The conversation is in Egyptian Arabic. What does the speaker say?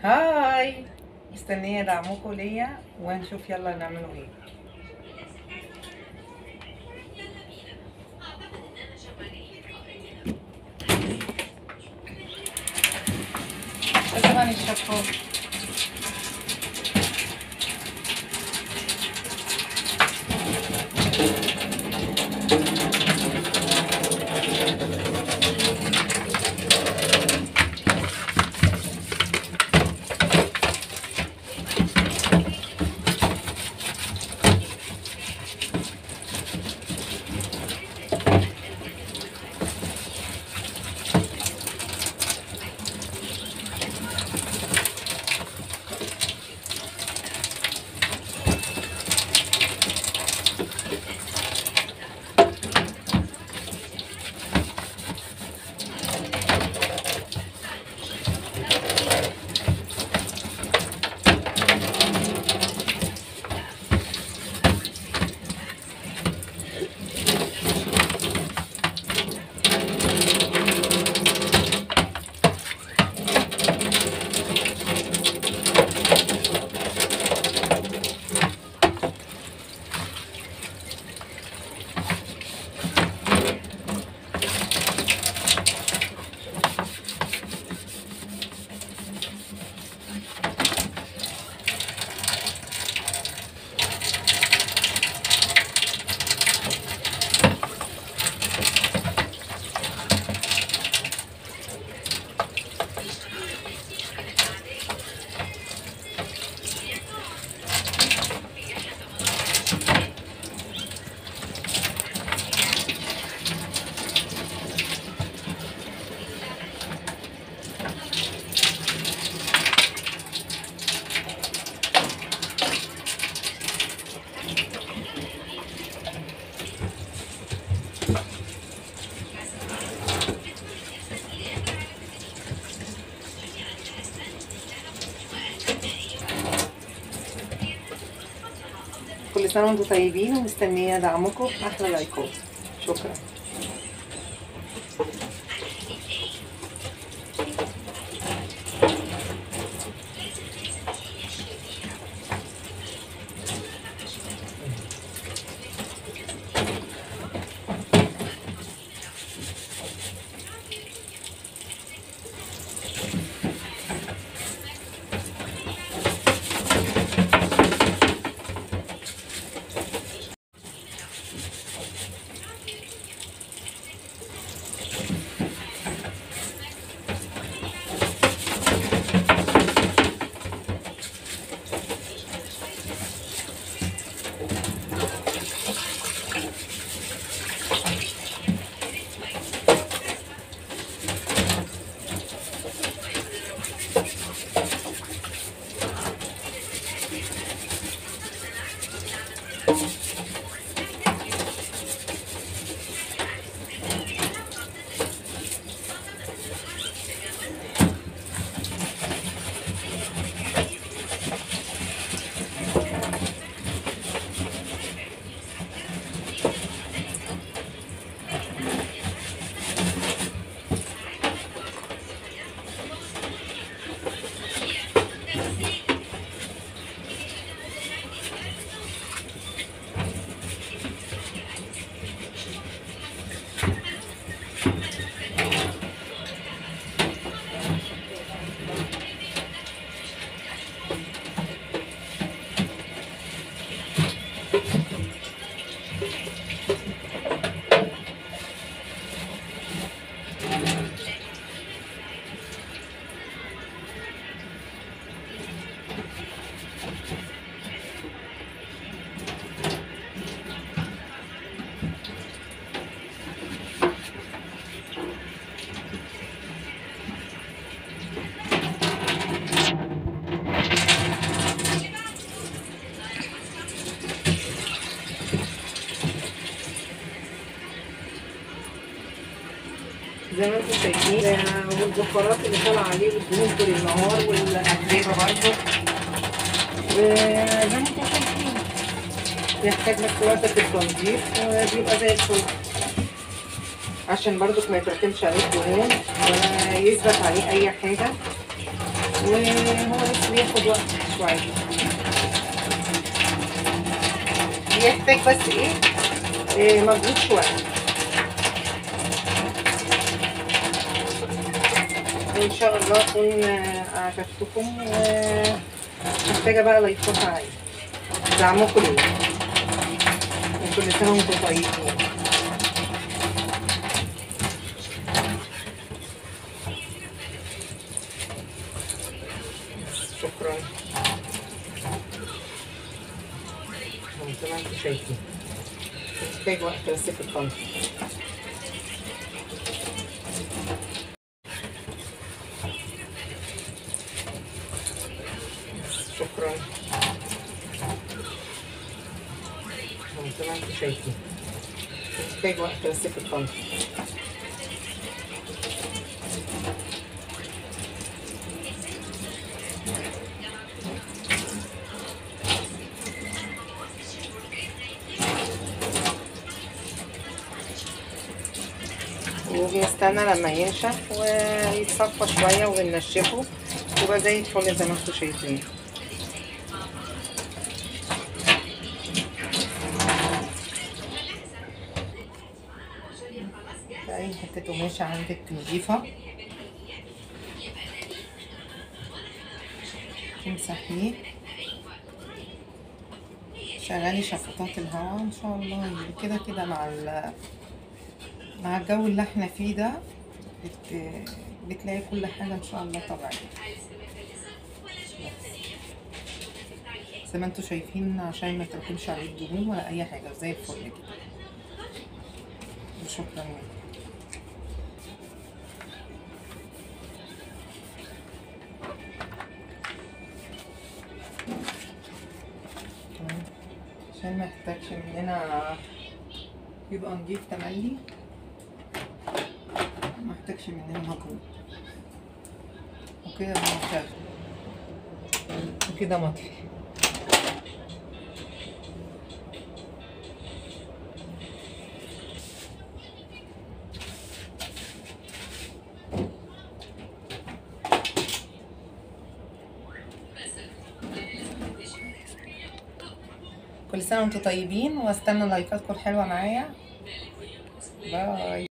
هاي مستنية دعمكم ليا ونشوف يلا نعمله ايه طبعا الشفاف كل سنة وانتم طيبين ومستنية دعمكم أحلى لايكات شكرا زي ما انتم شايفين والزفارات اللي طالعه عليه والدهون طول النهار والاتربه برضه وزي ما انتم شايفين بيحتاج بس وقت في التنظيف وبيبقى زي الفل عشان برضك ما يتراكمش عليه دهون ولا يثبت عليه اي حاجه وهو بس بياخد وقت شوية بيحتاج بس ايه, إيه مجهود شوية ان شاء الله اكون اعجبتكم ومحتاجة بقى لايكات عليا دعمكم ليا وكل سنة وانتم طيبين شكرا زي ما انتم شايفين محتاج وقت بس في الخلط شكرا زي ما انتم شايفين محتاج وقت بس في الخلط وبنستنى لما ينشف ويتصفى شوية وبننشفه يبقى زي الفل زي ما انتم شايفين اي حتة قماشة عندك نضيفة تمسحيه شغلي شفطات الهواء ان شاء الله يعني كده كده مع ال مع الجو اللي احنا فيه ده بت... بتلاقي كل حاجة ان شاء الله طبيعية زي ما انتوا شايفين عشان ما تراكمش عليه الدهون ولا اي حاجة زي الفل كده وشكرا لكم عشان ما يحتاجش مننا يبقى نضيف تملي ما يحتاجش مننا مجهود وكده مشغل وكده مطفي كل سنة وانتم طيبين واستنى لايكاتكم الحلوة معايا باي